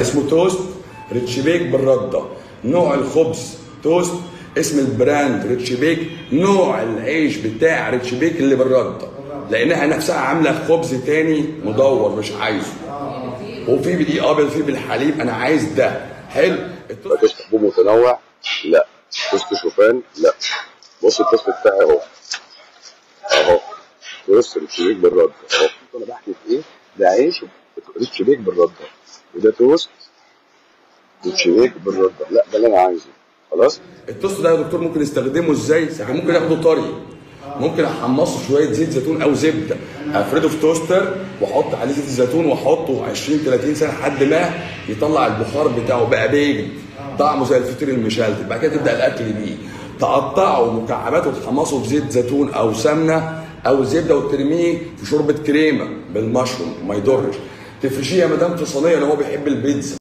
اسمه توست ريتش بيك بالرده نوع الخبز توست اسم البراند ريتش بيك نوع العيش بتاع ريتش بيك اللي بالرده لانها نفسها عامله خبز تاني مدور مش عايزه وفي بدقيق ابيض في بالحليب انا عايز ده حلو التوست توست حبوب متنوع لا توست شوفان لا بص التوست بتاعي اهو اهو توست ريتش بيك بالرده اهو شوف انا بحكي في ايه ده عيش ريتش بيك بالرده وده توست ريتش بيك بالرده لا ده اللي انا عايزه خلاص التوست ده يا دكتور ممكن استخدمه ازاي؟ ساعات ممكن اخده طري ممكن احمصه شويه زيت زيتون او زبده افرده في توستر واحط عليه زيت الزيتون واحطه 20 30 سنه لحد ما يطلع البخار بتاعه بقى بيجد طعمه زي الفطير المشلتت بعد كده تبدا الاكل بيه تقطعه مكعبات وتحمصه في زيت زيتون او سمنه او زبده وترميه في شوربه كريمه بالمشروم ما يضرش تفرشيه يا مدام في صينيه لو هو بيحب البيتزا